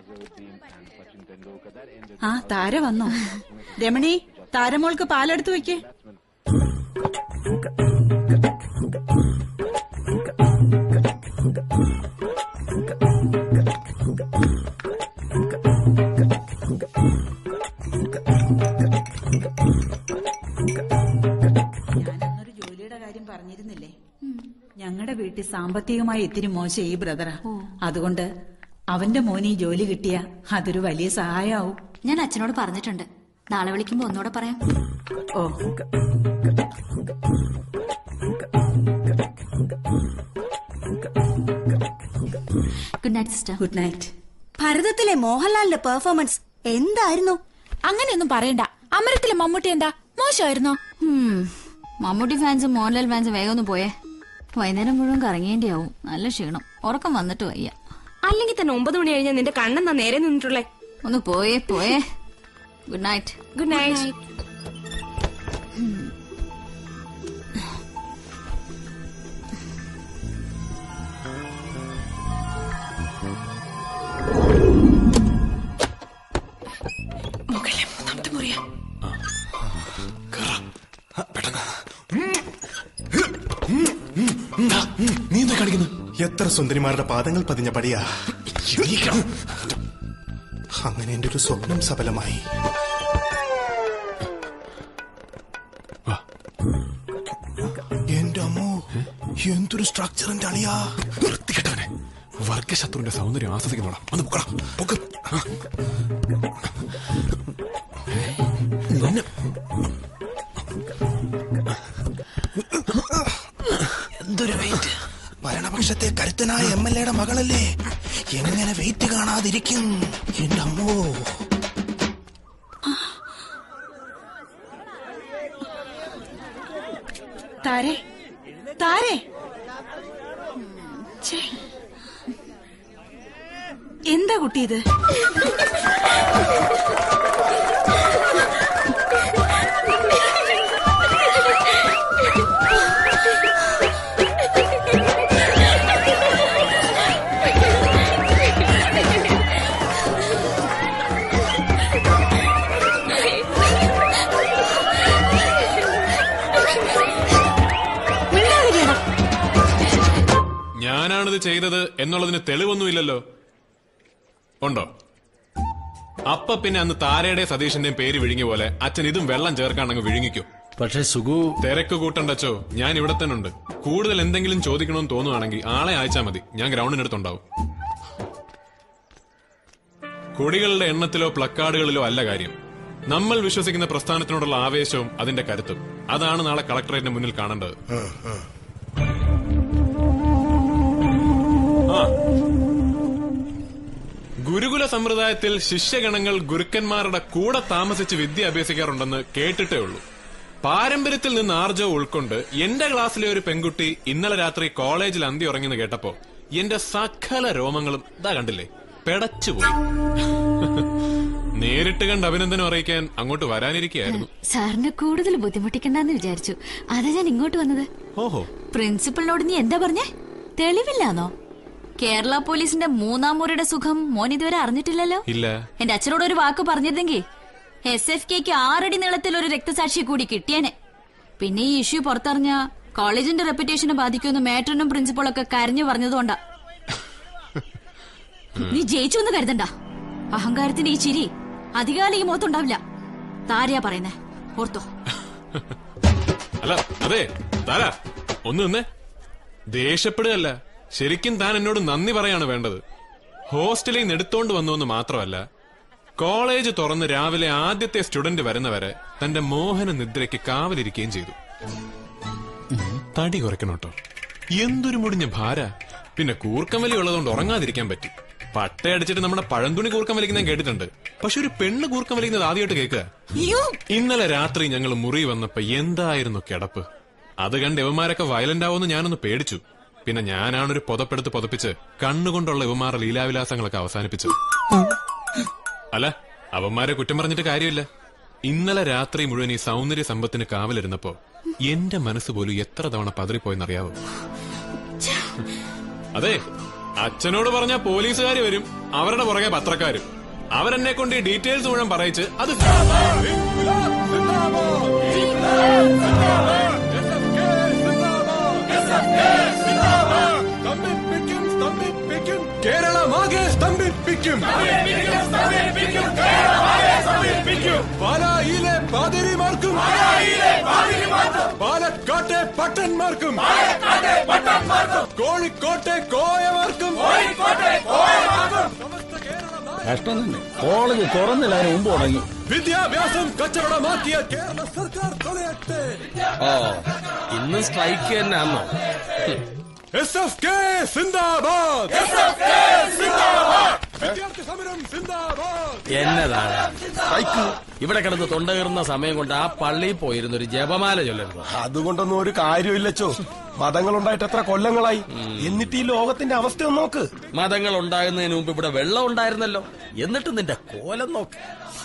ആ താര വന്നോ രമണി താരമോൾക്ക് പാലെടുത്ത് വെക്കേ ഞാനന്നൊരു ജോലിയുടെ കാര്യം പറഞ്ഞിരുന്നില്ലേ ഞങ്ങളുടെ വീട്ടിൽ സാമ്പത്തികമായി ഇത്തിരി മോശം ഈ ബ്രദറാ അതുകൊണ്ട് അവന്റെ മോന് ഈ ജോലി കിട്ടിയ അതൊരു വലിയ സഹായാവും ഞാൻ അച്ഛനോട് പറഞ്ഞിട്ടുണ്ട് നാളെ വിളിക്കുമ്പോ ഒന്നുകൂടെ പറയാം ഓ good night sister good night ഭരതത്തിലെ മോഹൻലാലിന്റെ പെർഫോമൻസ് എന്തായിരുന്നു അങ്ങനെയൊന്നും പറയണ്ട അമരത്തിലെ മമ്മൂട്ടി എന്താ മോശമായിരുന്നോ ഹും, മമ്മൂട്ടി ഫാൻസും മോഹൻലാൽ ഫാൻസും വേഗം ഒന്ന് പോയേ വൈകുന്നേരം മുഴുവൻ കറങ്ങേണ്ടിയാവും നല്ല ക്ഷീണം ഉറക്കം വന്നിട്ട് വയ്യ അല്ലെങ്കിൽ തന്നെ ഒമ്പത് മണി കഴിഞ്ഞാൽ നിന്റെ കണ്ണെന്നാ നേരെ നിന്നിട്ടുള്ളേ ഒന്ന് പോയേ പോയേ ഗുഡ് നൈറ്റ് ഗുഡ് നൈറ്റ് മുകളിലെ മൂന്നാമത്തെ മുറിയാ നീ എന്താ കാണിക്കുന്നത് എത്ര സുന്ദരിമാരുടെ പാദങ്ങൾ പതിഞ്ഞ പടിയാ അങ്ങനെ എന്റെ ഒരു സ്വപ്നം സഫലമായി എന്റെ അമ്മോ എന്തൊരു സ്ട്രക്ചറിന്റെ അളിയാ വൃത്തികെട്ടവനെ വർഗശത്രുവിന്റെ സൗന്ദര്യം ആസ്വദിക്കുന്നോളാം ഒന്ന് പൊക്കണം പൊക്ക് ആ. നിന്നെ എന്തൊരു വെയിറ്റ് ഭരണപക്ഷത്തെ കരുത്തനായ എം എൽ എയുടെ മകളല്ലേ എങ്ങനെ വെയിറ്റ് കാണാതിരിക്കും എന്റെ അമ്മോ താരേ താരേ ഛേ. എന്താ കുട്ടി ഇത് ഞാനാണിത് ചെയ്തത് എന്നുള്ളതിന് തെളിവൊന്നുമില്ലല്ലോ ഉണ്ടോ അപ്പ പിന്നെ അന്ന് താരയുടെ സതീഷിന്റെയും പേര് വിഴുങ്ങിയ പോലെ അച്ഛൻ ഇതും വെള്ളം ചേർക്കാണങ്ങ് വിഴുങ്ങിക്കും പക്ഷേ സുഖു തിരക്ക് കൂട്ടണ്ടച്ചോ ഞാൻ ഇവിടെ തന്നെ ഉണ്ട് കൂടുതൽ എന്തെങ്കിലും ചോദിക്കണമെന്ന് തോന്നുവാണെങ്കിൽ ആളെ അയച്ചാൽ മതി ഞാൻ ഗ്രൗണ്ടിനടുത്തുണ്ടാവും കൊടികളുടെ എണ്ണത്തിലോ പ്ലക്കാർഡുകളിലോ അല്ല കാര്യം നമ്മൾ വിശ്വസിക്കുന്ന പ്രസ്ഥാനത്തിനോടുള്ള ആവേശവും അതിന്റെ കരുത്തും അതാണ് നാളെ കളക്ടറേറ്റിന് മുന്നിൽ കാണേണ്ടത് ആ. ഗുരുകുല സമ്പ്രദായത്തിൽ ശിഷ്യഗണങ്ങൾ ഗുരുക്കന്മാരുടെ കൂടെ താമസിച്ച് വിദ്യ അഭ്യസിക്കാറുണ്ടെന്ന് കേട്ടിട്ടേ ഉള്ളൂ പാരമ്പര്യത്തിൽ നിന്ന് ആർജവം ഉൾക്കൊണ്ട് എന്റെ ക്ലാസ്സിലെ ഒരു പെൺകുട്ടി ഇന്നലെ രാത്രി കോളേജിൽ അന്തി ഉറങ്ങിന്ന് കേട്ടപ്പോ എന്റെ സകല രോമങ്ങളും ഇതാ കണ്ടില്ലേ പെടച്ചുപോയി നേരിട്ട് കണ്ട് അഭിനന്ദനം അറിയിക്കാൻ അങ്ങോട്ട് വരാനിരിക്കുകയായിരുന്നു സാറിനെ കൂടുതൽ ബുദ്ധിമുട്ടിക്കണ്ടെന്ന് വിചാരിച്ചു അതാ ഞാൻ ഇങ്ങോട്ട് വന്നത് ഓഹോ പ്രിൻസിപ്പളിനോട് നീ എന്താ പറഞ്ഞേ തെളിവില്ലാന്നോ കേരള പോലീസിന്റെ മൂന്നാം മുറിയുടെ സുഖം മോൻ ഇതുവരെ അറിഞ്ഞിട്ടില്ലല്ലോ ഇല്ല എന്റെ അച്ഛനോട് ഒരു വാക്ക് പറഞ്ഞിരുന്നെങ്കിൽ എസ് എഫ് കെക്ക് ആറടി നീളത്തിൽ ഒരു രക്തസാക്ഷിയെ കൂടി കിട്ടിയേനെ പിന്നെ ഈ ഇഷ്യൂ പുറത്തറിഞ്ഞ കോളേജിന്റെ റെപ്യൂട്ടേഷനെ ബാധിക്കുമെന്ന് മേട്രനും പ്രിൻസിപ്പളൊക്കെ കരഞ്ഞു പറഞ്ഞതുകൊണ്ടാ നീ ജയിച്ചു എന്ന് കരുതണ്ട അഹങ്കാരത്തിന്റെ ഈ ചിരി അധികാലം ഈ മുഖത്തുണ്ടാവില്ല താരയാ പറയുന്നേ ഓർത്തോ അല്ല അതെ താരാ ഒന്ന് നിന്നേ ദേഷ്യപ്പെടുകയല്ല ശരിക്കും താൻ എന്നോട് നന്ദി പറയാണ് വേണ്ടത് ഹോസ്റ്റലിൽ നിന്ന് എടുത്തോണ്ട് വന്നുവെന്ന് മാത്രമല്ല കോളേജ് തുറന്ന് രാവിലെ ആദ്യത്തെ സ്റ്റുഡന്റ് വരുന്നവരെ തന്റെ മോഹന നിദ്രയ്ക്ക് കാവലിരിക്കുകയും ചെയ്തു തടി കുറയ്ക്കണോട്ടോ എന്തൊരു മുടിഞ്ഞ ഭാര പിന്നെ കൂർക്കം വലി ഉള്ളതുകൊണ്ട് ഉറങ്ങാതിരിക്കാൻ പറ്റി പട്ടയടിച്ചിട്ട് നമ്മുടെ പഴന്തുണി കൂർക്കം വലിക്കുന്ന ഞാൻ കേട്ടിട്ടുണ്ട് പക്ഷെ ഒരു പെണ്ണ് കൂർക്കം വലിക്കുന്നത് ആദ്യമായിട്ട് കേൾക്കുക ഇന്നലെ രാത്രി ഞങ്ങൾ മുറി വന്നപ്പോ എന്തായിരുന്നു കിടപ്പ് അത് കണ്ട് ഇവന്മാരൊക്കെ വയലന്റ് ആവുമെന്ന് ഞാനൊന്ന് പേടിച്ചു പിന്നെ ഞാനാണൊരു പുതപ്പെടുത്ത് പുതപ്പിച്ച് കണ്ണുകൊണ്ടുള്ള ഇവന്മാരുടെ ലീലാവിലാസങ്ങളൊക്കെ അവസാനിപ്പിച്ചത് അല്ല അവന്മാരെ കുറ്റം പറഞ്ഞിട്ട് കാര്യമില്ല ഇന്നലെ രാത്രി മുഴുവൻ ഈ സൗന്ദര്യ സമ്പത്തിന് കാവലിരുന്നപ്പോ എന്റെ മനസ്സ് പോലും എത്ര തവണ പതറിപ്പോയെന്നറിയാവോ അതെ അച്ഛനോട് പറഞ്ഞ പോലീസുകാർ വരും അവരുടെ പുറകെ പത്രക്കാരും അവരെന്നെ കൊണ്ട് ഈ ഡീറ്റെയിൽസ് മുഴുവൻ പറയിച്ച് അത് കേരളമാകെ സ്തംഭിപ്പിക്കും പാലായിലെ പാതിരിമാർക്കും പാലക്കാട്ടെ പട്ടന്മാർക്കും കോഴിക്കോട്ടെ കോയമാർക്കും കഷ്ടം തന്നെ കോളേജ് തുറന്നില്ല അതിന് മുമ്പ് തുടങ്ങി വിദ്യാഭ്യാസം കച്ചവടമാക്കിയ കേരള സർക്കാർ തുണയട്ടെ ഓ ഇന്ന് സ്ട്രൈക്ക് തന്നെയാണോ എസ് എഫ് കെ സിന്ദാബാദ് വിദ്യാർത്ഥി സമരം സിന്ദാബാദ് എന്നതാണ് സ്ട്രൈക്ക് ഇവിടെ കിടന്ന് തൊണ്ട കയറുന്ന സമയം കൊണ്ട് ആ പള്ളിയിൽ പോയിരുന്ന ഒരു ജപമാല ചൊല്ലുന്നു അതുകൊണ്ടൊന്നും ഒരു കാര്യമില്ലച്ചോ മതങ്ങൾ ഉണ്ടായിട്ട് എത്ര കൊല്ലങ്ങളായി എന്നിട്ട് ഈ ലോകത്തിന്റെ അവസ്ഥ ഒന്ന് നോക്ക് മതങ്ങൾ ഉണ്ടാകുന്നതിന് മുമ്പ് ഇവിടെ വെള്ളം ഉണ്ടായിരുന്നല്ലോ എന്നിട്ട് നിന്റെ കോലം നോക്ക്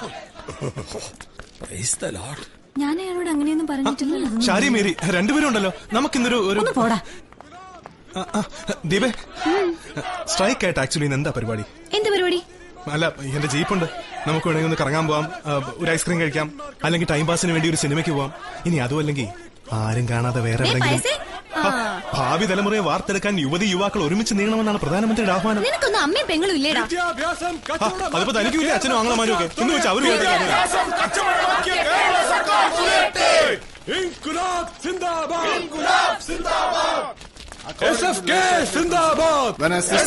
Praise the Lord. ഞാൻ അയാളോട് അങ്ങനെയൊന്നും പറഞ്ഞിട്ടില്ലല്ലോ ഷാരി മേരി രണ്ടുപേരും ഉണ്ടല്ലോ നമുക്കിന്നൊരു ഒരു പോടാ ആ, ആ, ദീപേ സ്ട്രൈക്ക് ആയിട്ട് ആക്ച്വലി ഇന്ന് എന്താ പരിപാടി എന്ത് പരിപാടി അല്ല എന്റെ ജീപ്പുണ്ട് നമുക്ക് വേണമെങ്കിൽ ഒന്ന് കറങ്ങാൻ പോവാം ആ, ഒരു ഐസ്ക്രീം കഴിക്കാം അല്ലെങ്കിൽ ടൈം പാസിന് വേണ്ടി ഒരു സിനിമയ്ക്ക് പോവാം ഇനി അതും അല്ലെങ്കിൽ ആരും കാണാതെ വേറെ എവിടെങ്കിലും പൈസേ? ആ, ഭാവി തലമുറയെ വാർത്തെടുക്കാൻ യുവതി യുവാക്കൾ ഒരുമിച്ച് നീങ്ങണമെന്നാണ് പ്രധാനമന്ത്രിയുടെ ആഹ്വാനം നിനക്കൊന്നും അമ്മയും പെങ്ങളും ഇല്ലേടാ വിദ്യാഭ്യാസം ആ, അതിപ്പോ തനിക്കും ഇല്ല അച്ഛനും ആങ്ങളമാരും ഒക്കെ എന്ന് വെച്ചാൽ അവര് കേട്ടില്ല. കച്ചവടമാക്കിയ കേരള സർക്കാർ തുണയട്ടെ ഇൻകുലാബ് സിന്ദാബാദ് ഇൻകുലാബ് സിന്ദാബാദ് എസ് എഫ് കെ സിന്ദാബാദ്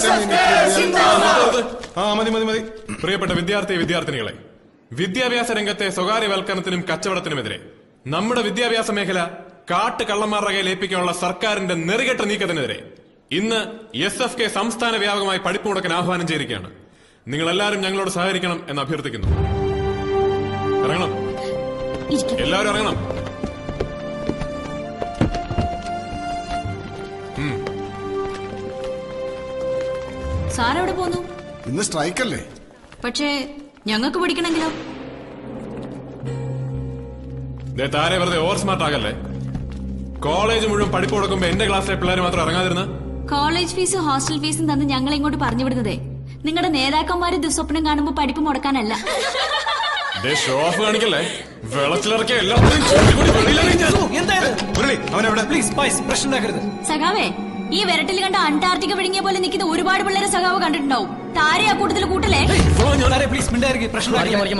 ആ മതി മതി മതി പ്രിയപ്പെട്ട വിദ്യാർത്ഥി വിദ്യാർത്ഥിനികളെ വിദ്യാഭ്യാസ രംഗത്തെ സ്വകാര്യവൽക്കരണത്തിനും കച്ചവടത്തിനുമെതിരെ നമ്മുടെ വിദ്യാഭ്യാസ മേഖല കാട്ട് കള്ളന്മാരുടെ കയ്യിൽ ഏൽപ്പിക്കാനുള്ള സർക്കാരിന്റെ നെറുകെട്ട നീക്കത്തിനെതിരെ ഇന്ന് എസ് എഫ് കെ സംസ്ഥാന വ്യാപകമായി പഠിപ്പ് മുടക്കാൻ ആഹ്വാനം ചെയ്തിരിക്കുകയാണ് നിങ്ങൾ എല്ലാവരും ഞങ്ങളോട് സഹകരിക്കണം എന്ന് അഭ്യർത്ഥിക്കുന്നു ഇറങ്ങണം എല്ലാവരും ഇറങ്ങണം സാർ എവിടെ പോന്നു ഇന്ന് സ്ട്രൈക്കല്ലേ പക്ഷേ ഞങ്ങൾക്ക് പഠിക്കണമെങ്കിലോ ദേ താരെ വെറുതെ ഓവർ സ്മാർട്ട് ആകല്ലേ കോളേജ് മുഴുവൻ പഠിപ്പ് കൊടുക്കുമ്പോ എന്റെ ക്ലാസ്സിലെ പിള്ളേർ മാത്രം ഇറങ്ങാതിരുന്ന കോളേജ് ഫീസും ഹോസ്റ്റൽ ഫീസും തന്ന് ഞങ്ങളെ ഇങ്ങോട്ട് പറഞ്ഞു വിടുന്നതേ നിങ്ങളുടെ നേതാക്കന്മാര് ദുസ്വപ്നം കാണുമ്പോ പഠിപ്പ് മുടക്കാനല്ല ദേ ഷോ ഓഫ് കാണിക്കല്ലേ വെളച്ചിലിറക്കിയ എല്ലാവരും ചുരുട്ടിക്കൂടി വെളിയിലെറിയും ഞാൻ. മുരളി അവൻ എവിടെ പ്ലീസ് പൈസ് പ്രശ്നം ഉണ്ടാക്കരുത് സഖാവേ ഈ വിരട്ടിൽ കണ്ട അന്റാർട്ടിക്ക വിഴുങ്ങിയ പോലെ നിൽക്കുന്ന ഒരുപാട് പിള്ളേരെ സഖാവ് കണ്ടിട്ടുണ്ടാവും താരെ ആ കൂട്ടത്തിൽ കൂട്ടലേ പ്ലീസ് മിണ്ടായിരിക്കും പ്രശ്നം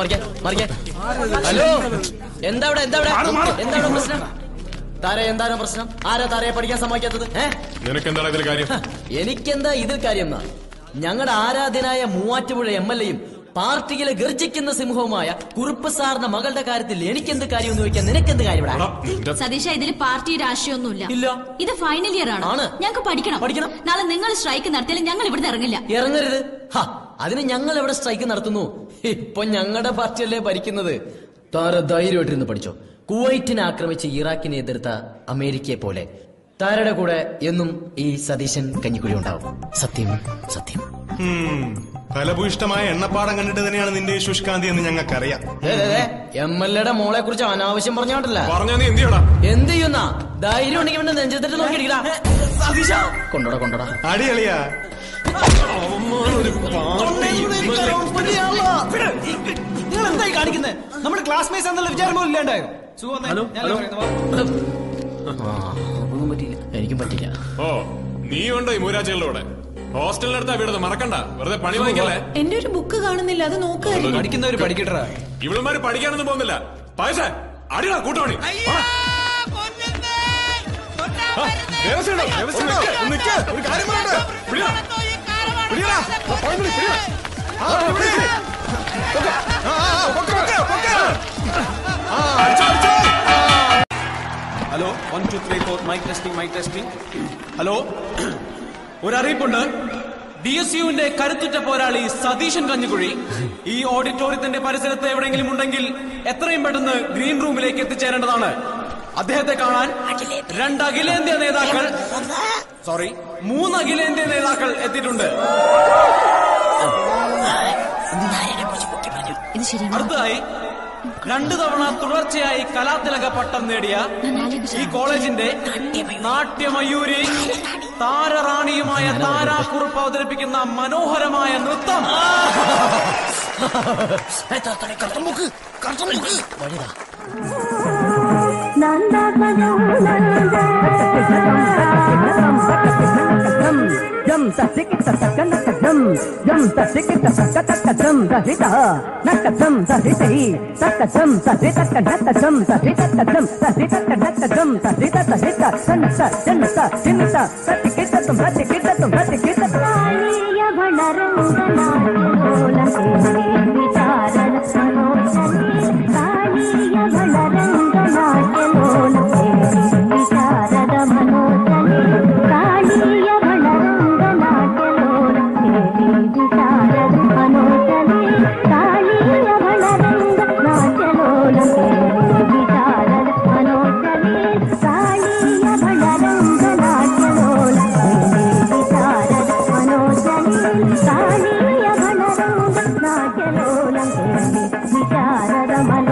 ഹലോ എന്താ ഇവിടെ എന്താ ഇവിടെ എന്താ ഇവിടെ പ്രശ്നം താരെ എന്താണ് പ്രശ്നം ആരാ താരയെ പഠിക്കാൻ സമ്മതിക്കാത്തത് ഏ നിനക്കെന്താണ് ഇതിൽ കാര്യം എനിക്കെന്താ ഇതിൽ കാര്യം എന്നാ ഞങ്ങളുടെ ആരാധ്യനായ മൂവാറ്റുപുഴ എം എൽ എയും പാർട്ടിയിലെ ഗർജിക്കുന്ന സിംഹവുമായ കുറുപ്പ് സാറിന്റെ മകളുടെ കാര്യത്തിൽ എനിക്കെന്ത് കാര്യം എന്ന് ചോദിക്കാൻ നിനക്കെന്ത് കാര്യം ഇവിടെ എടാ, നിന്റെ സതീഷ ഇതിൽ പാർട്ടി രാഷ്ട്രീയമൊന്നുമില്ല ഇല്ല. ഇത് ഫൈനൽ ഇയർ ആണ് ആണ്. ഞങ്ങൾക്ക് പഠിക്കണം പഠിക്കണം. നാളെ നിങ്ങൾ സ്ട്രൈക്ക് നടത്തിയാലും ഞങ്ങൾ ഇവിടുന്ന് ഇറങ്ങില്ല ഇറങ്ങരുത് ഹ, അതിന് ഞങ്ങൾ എവിടെ സ്ട്രൈക്ക് നടത്തുന്നു ഇപ്പൊ ഞങ്ങളുടെ പാർട്ടിയല്ലേ ഭരിക്കുന്നത് താര ധൈര്യമായിട്ടിരുന്ന് പഠിച്ചോ കുവൈറ്റിനെ ആക്രമിച്ച് ഇറാഖിനെ എതിർത്ത അമേരിക്കയെ പോലെ താരയുടെ കൂടെ എന്നും ഈ സതീശൻ കഞ്ഞിക്കുഴി ഉണ്ടാവും സത്യം സത്യം ഉം. ഫലഭൂയിഷ്ടമായ എണ്ണപ്പാടം കണ്ടിട്ട് തന്നെയാണ് നിന്റെ ഈ ശുഷ്കാന്തി എന്ന് ഞങ്ങൾക്കറിയാം എം എൽ എയുടെ മോളെ കുറിച്ച് അനാവശ്യം പറഞ്ഞോണ്ടല്ല പറഞ്ഞാ നീ എന്ത് ചെയ്യടാ എന്ത് ചെയ്യുന്ന ധൈര്യം ഉണ്ടെങ്കിൽ വേണ്ട നെഞ്ചത്തിട്ട് നോക്കിയിരിക്കടാ സതീശ കൊണ്ടോടാ കൊണ്ടോടാ അടിയളിയാ നിങ്ങൾ എന്തായി കാണിക്കുന്നത് നമ്മുടെ ക്ലാസ്മേറ്റ്സ് എന്നുള്ള വിചാരം പോലും ഇല്ലാണ്ടായോ സുഖം ഹലോ ഹലോ ഒന്നും പറ്റിയില്ല എനിക്കും പറ്റില്ല ഓ നീ ഉണ്ടോ ഈ മൂരാച്ചകളുടെ കൂടെ ഹോസ്റ്റലിനടുത്താ വീടത് മറക്കണ്ട വെറുതെ പണി വാങ്ങിക്കല്ലേ എന്റെ ഒരു ബുക്ക് കാണുന്നില്ല അത് നോക്കുക പഠിക്കുന്നവര് പഠിക്കട്ടാ ഇവളുമാര് പഠിക്കാനൊന്നും പോകുന്നില്ല പൈസ അടിടാ കൂട്ടമണി ഒരു കാര്യം പറയട്ടെ പിടിയാ. പിടിയെടാ. പോയി പിടി, പിടിയെടാ. ആ, പിടി. പൊക്ക്. ആ, ആ, പൊക്ക്, പൊക്ക്, പൊക്ക്. ആ, അടിച്ചോ, അടിച്ചോ. Hello one two three four mike testing mike testing hello ഒരു അറിയിപ്പുണ്ട് ഡി എസ് യുവിന്റെ കരുത്തുറ്റ പോരാളി സതീശൻ കഞ്ഞിക്കുഴി ഈ ഓഡിറ്റോറിയത്തിന്റെ പരിസരത്ത് എവിടെയെങ്കിലും ഉണ്ടെങ്കിൽ എത്രയും പെട്ടെന്ന് ഗ്രീൻ റൂമിലേക്ക് എത്തിച്ചേരേണ്ടതാണ് അദ്ദേഹത്തെ കാണാൻ രണ്ട് അഖിലേന്ത്യാ നേതാക്കൾ സോറി മൂന്ന് അഖിലേന്ത്യാ നേതാക്കൾ എത്തിയിട്ടുണ്ട് ഇത് ശരിയാണ് അടുത്തതായി രണ്ടു തവണ തുടർച്ചയായി കലാതിലക പട്ടം നേടിയ ഈ കോളേജിന്റെ നാട്യമയൂരി താരറാണിയുമായ താരാക്കുറുപ്പ് അവതരിപ്പിക്കുന്ന മനോഹരമായ നൃത്തം జం తసికి తసక నకజం జం తసికి తసక తకజం దహిత నకజం దహితై తకజం దహిత నకజం దహిత కజం దహిత నకజం దహిత దహిత సన్స జనస జినస సతికి తతం సతికి తతం సతికి విచారద మనో